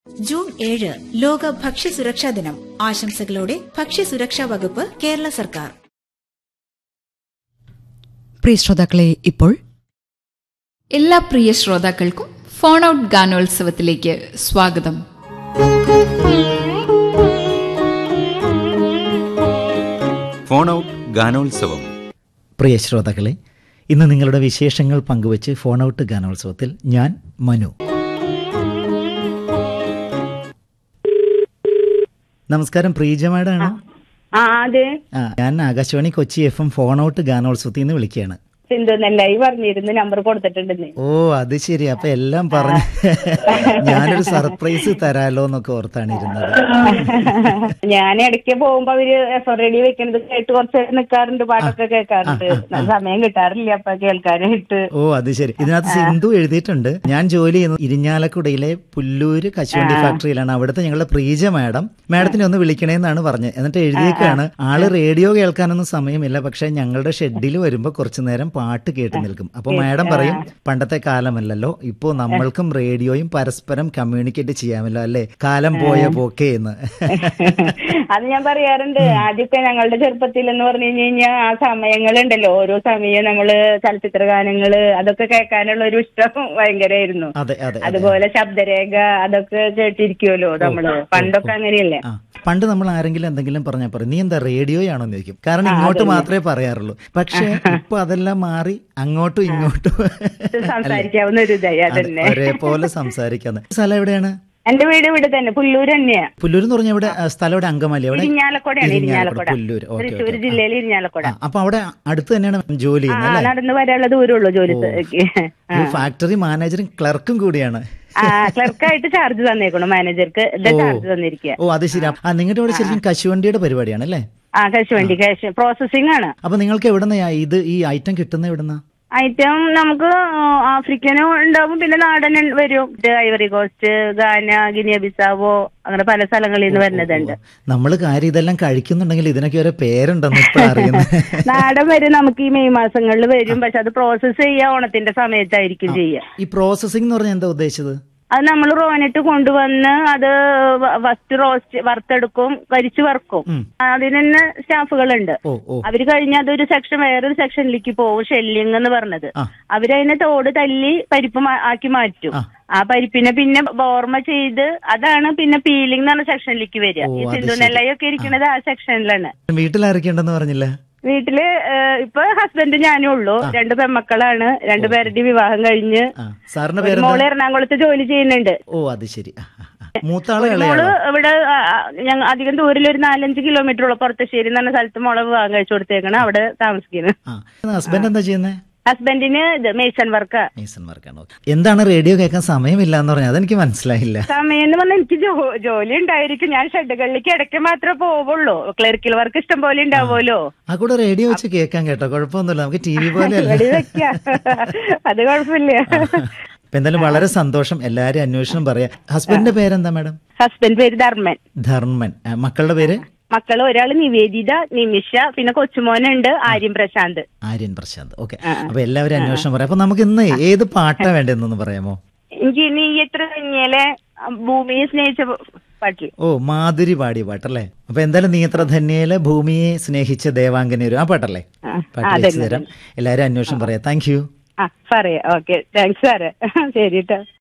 June ഏഴ് ലോക ഭക്ഷ്യസുരക്ഷാ ദിനം ആശംസകളോടെ ഭക്ഷ്യസുരക്ഷാ വകുപ്പ് കേരള സർക്കാർ പ്രിയ ശ്രോതാക്കളെ ഇപ്പോൾ എല്ലാ പ്രിയ ശ്രോതാക്കൾക്കും ഫോൺ ഔട്ട് ഗാനോത്സവത്തിലേക്ക് സ്വാഗതം ഫോൺ ഔട്ട് ഗാനോത്സവം പ്രിയ ശ്രോതാക്കളെ ഇന്ന് നിങ്ങളുടെ വിശേഷങ്ങൾ പങ്കുവച്ച് ഫോൺ ഔട്ട് ഗാനോത്സവത്തിൽ ഞാൻ മനു നമസ്കാരം പ്രീജ മാഡാണോ ആ അതെ ആ ഞാൻ Akashvani Kochi F M phone out ഗാനോത്സവത്തിൽ നിന്ന് വിളിക്കുകയാണ് സിന്ധു നെല്ലായി പറഞ്ഞിരുന്നു നമ്പർ കൊടുത്തിട്ടുണ്ടെന്ന് ഓ അത് ശരി അപ്പൊ എല്ലാം പറഞ്ഞ് ഞാനൊരു സർപ്രൈസ് തരാലോ എന്നൊക്കെ ഓർത്താണ് ഇരുന്നത് ഞാൻ ഇടയ്ക്ക് പോകുമ്പോ അവര് എഫ് എം റേഡിയോ വെക്കണത് കേട്ട് കുറച്ച് നേരം നിൽക്കാറുണ്ട് പാട്ടൊക്കെ കേൾക്കാറുണ്ട് സമയം കിട്ടാറില്ല അപ്പൊ കേൾക്കാനായിട്ട് ഓ അത് ശരി ഇതിനകത്ത് സിന്ധു എഴുതിയിട്ടുണ്ട് ഞാൻ ജോലി ചെയ്യുന്നത് ഇരിഞ്ഞാലക്കുടയിലെ പുല്ലൂര് കശുവണ്ടി ഫാക്ടറിയിലാണ് അവിടുത്തെ ഞങ്ങളുടെ പ്രീജ മാഡം മാഡത്തിനെ ഒന്ന് വിളിക്കണേന്നാണ് പറഞ്ഞത് എന്നിട്ട് എഴുതിയേക്കാണ് ആള് റേഡിയോ കേൾക്കാനൊന്നും സമയമില്ല പക്ഷെ ഞങ്ങളുടെ ഷെഡിൽ വരുമ്പോ കുറച്ചു നേരം പാട്ട് കേട്ട് നിൽക്കും അപ്പൊ മാഡം പറയും പണ്ടത്തെ കാലമല്ലല്ലോ ഇപ്പോ നമ്മൾക്കും റേഡിയോയും പരസ്പരം കമ്മ്യൂണിക്കേറ്റ് ചെയ്യാമല്ലോ അല്ലേ കാലം പോയ പോക്കേ എന്ന് അത് ഞാൻ പറയാറുണ്ട് ആദ്യമൊക്കെ ഞങ്ങളുടെ ചെറുപ്പത്തിൽ എന്ന് പറഞ്ഞു കഴിഞ്ഞു കഴിഞ്ഞാൽ ആ സമയങ്ങളുണ്ടല്ലോ ഓരോ സമയം നമ്മള് ചലച്ചിത്ര ഗാനങ്ങള് അതൊക്കെ കേൾക്കാനുള്ള ഒരു ഇഷ്ടം ഭയങ്കരമായിരുന്നു അതെ അതെ അതെ അതുപോലെ ശബ്ദരേഖ അതൊക്കെ കേട്ടിരിക്കുമല്ലോ നമ്മള് പണ്ടൊക്കെ അങ്ങനെയല്ലേ ആ പണ്ട് നമ്മൾ ആരെങ്കിലും എന്തെങ്കിലും പറഞ്ഞാൽ പറയും നീ എന്താ റേഡിയോയാണോ എന്ന് ചോദിക്കും കാരണം ഇങ്ങോട്ട് മാത്രമേ പറയാറുള്ളൂ പക്ഷെ ഇപ്പൊ അതെല്ലാം മാറി അങ്ങോട്ടും ഇങ്ങോട്ടും സംസാരിക്കാവുന്ന ഒരു ഇതായി അതെ, അതന്നെ ഒരേപോലെ സംസാരിക്കാന്ന് സ്ഥലം എവിടെയാണ് എന്റെ വീട് ഇവിടെ തന്നെ പുല്ലൂർ തന്നെയാ പുല്ലൂർ എന്ന് പറഞ്ഞാൽ എവിടെ ആ, സ്ഥലം എവിടെ അങ്കമാലി എവിടെ ഇരിഞ്ഞാലക്കുടയാണ് ഇരിഞ്ഞാലക്കുട പുല്ലൂർ ഓക്കെ തൃശ്ശൂർ ജില്ലയിൽ ഇരിഞ്ഞാലക്കുട അപ്പൊ അവിടെ അടുത്ത് തന്നെയാണ് ജോലി ആ ചെയ്യുന്നത് അല്ലേ നടന്ന് വരാനുള്ള ദൂരമുള്ളൂ ജോലിക്ക് ഒരു ഫാക്ടറി മാനേജറും ക്ലർക്കും കൂടിയാണ് ആ ക്ലർക്കായിട്ട് ചാർജ് തന്നേക്കണു മാനേജർക്ക് ഇത് ചാർജ് തന്നിരിക്കുക ഓ അത് ശരി ആ നിങ്ങളുടെ ഇവിടെ ശരിക്കും കശുവണ്ടിയുടെ പരിപാടിയാണ് അല്ലേ ആ കശുവണ്ടി കാശ് പ്രോസസ്സിംഗ് ആണ് അപ്പൊ നിങ്ങൾക്ക് എവിടുന്ന ഇത് ഈ ഐറ്റം കിട്ടുന്ന എവിടുന്ന ഐറ്റം നമുക്ക് ആഫ്രിക്കനും ഉണ്ടാവും പിന്നെ നാടൻ വരും ഇത് Ivory Coast Ghana Guinea Bissau അങ്ങനെ പല സ്ഥലങ്ങളിൽ നിന്ന് വരുന്നതുണ്ട് നമ്മൾ കാര്യം ഇതെല്ലാം കഴിക്കുന്നുണ്ടെങ്കിൽ ഇതിനൊക്കെ ഓരോ പേരുണ്ടെന്ന് ഇപ്പൊ അറിയുന്നത് നാടൻ വരും നമുക്ക് ഈ മെയ് മാസങ്ങളിൽ വരും പക്ഷെ അത് പ്രോസസ്സ് ചെയ്യാ ഓണത്തിന്റെ സമയത്തായിരിക്കും ചെയ്യുക ഈ പ്രോസസ്സിംഗ് എന്ന് പറഞ്ഞാൽ എന്താ ഉദ്ദേശിച്ചത് അത് നമ്മൾ റോനിട്ട് കൊണ്ടുവന്ന് അത് ഫസ്റ്റ് റോസ്റ്റ് വറുത്തെടുക്കും കരിച്ചു വറുക്കും ഉം. അതിന് തന്നെ സ്റ്റാഫുകളുണ്ട് ഓ ഓ അവര് കഴിഞ്ഞ അതൊരു സെക്ഷൻ വേറൊരു സെക്ഷനിലേക്ക് പോകും ഷെല്ലിങ് എന്ന് പറഞ്ഞത് ആ. അവരതിനെ തോട് തല്ലി പരിപ്പ് മാ- ആക്കി മാറ്റും ആ. ആ പരിപ്പിനെ പിന്നെ ബോർമ ചെയ്ത് അതാണ് പിന്നെ പീലിംഗ് എന്ന് പറഞ്ഞ സെക്ഷനിലേക്ക് വരിക ഓ, ഈ അത് സിന്ധു ശരി. നെല്ലയൊക്കെ ഇരിക്കുന്നത് ആ സെക്ഷനിലാണ് വീട്ടിലാരൊക്കെയുണ്ടെന്ന് പറഞ്ഞില്ല വീട്ടില് ഏഹ്, ഇപ്പൊ ഹസ്ബൻഡ് ഞാനും ഉള്ളൂ രണ്ട് പെമ്മക്കളാണ് രണ്ടുപേരുടെ വിവാഹം കഴിഞ്ഞ് ആ സാറിന്റെ ഒരു പേരെന്താ മോള് എറണാകുളത്ത് ജോലി ചെയ്യുന്നുണ്ട് ഓ അത് ശരി ആ, ആ, ആ. മൂത്താള് മോള് ഇളയാളോ ഇവിടെ ആ, ആ, ഞങ്ങ അധികം ദൂരിൽ ഒരു നാലഞ്ച് കിലോമീറ്റർ ഉള്ള പുറത്തശ്ശേരി എന്ന് പറഞ്ഞ സ്ഥലത്ത് മോളെ വിവാഹം കഴിച്ചു കൊടുത്തേക്കാണ് അവിടെ താമസിക്കുന്നത് ആ ഹസ്ബൻഡ് എന്താ ചെയ്യുന്നത് ഹസ്ബൻഡിന് ഇത് മേസൺ വർക്കാ മേസൺ വർക്കാണ് ഓക്കെ എന്താണ് റേഡിയോ കേൾക്കാൻ സമയമില്ല എന്ന് പറഞ്ഞാൽ അതെനിക്ക് മനസ്സിലായില്ല സമയം എന്ന് പറഞ്ഞാൽ എനിക്ക് ജോ- ജോലി ഉണ്ടായിരിക്കും ഞാൻ ഷെഡുകളിലേക്ക് ഇടയ്ക്ക് മാത്രമേ പോവുള്ളൂ ക്ലറിക്കൽ വർക്ക് ഇഷ്ടം പോലെ ഉണ്ടാവുമല്ലോ ആ കൂടെ റേഡിയോ വെച്ച് കേൾക്കാൻ കേട്ടോ കുഴപ്പമൊന്നുമില്ല നമുക്ക് ടി വി പോലെ അല്ല ഇവിടെ വെക്കാം അത് കുഴപ്പമില്ല അപ്പൊ എന്തായാലും വളരെ സന്തോഷം എല്ലാരും അന്വേഷണം പറയാം ഹസ്ബൻഡിന്റെ പേരെന്താ മാഡം ഹസ്ബൻഡ് പേര് ധർമ്മൻ ധർമ്മൻ ആ, മക്കളുടെ പേര് മക്കള് ഒരാള് നിവേദിത നിമിഷ പിന്നെ കൊച്ചുമോനുണ്ട് ആര്യം പ്രശാന്ത് ആര്യൻ പ്രശാന്ത് ഓക്കെ അപ്പൊ എല്ലാവരും അന്വേഷണം പറയാം അപ്പൊ നമുക്ക് ഇന്ന് ഏത് പാട്ടാ വേണ്ടതെന്നൊന്ന് പറയാമോ എനിക്ക് നീ എത്ര കഴിഞ്ഞാലെ ഭൂമിയെ സ്നേഹിച്ച പാട്ടിൽ ഓ മാധുരി പാടിയ പാട്ടല്ലേ അപ്പൊ എന്തായാലും നീ എത്ര ധന്യയിലെ ഭൂമിയെ സ്നേഹിച്ച ദേവാംഗനൊരു ആ പാട്ടല്ലേ ആ, പാട്ട് ആ, വെച്ച് അതന്നെ, തരാം എല്ലാവരും അന്വേഷണം പറയാം താങ്ക് യു ആ പറയാം ഓക്കെ താങ്ക്സ് സാറേ ശരി കേട്ടോ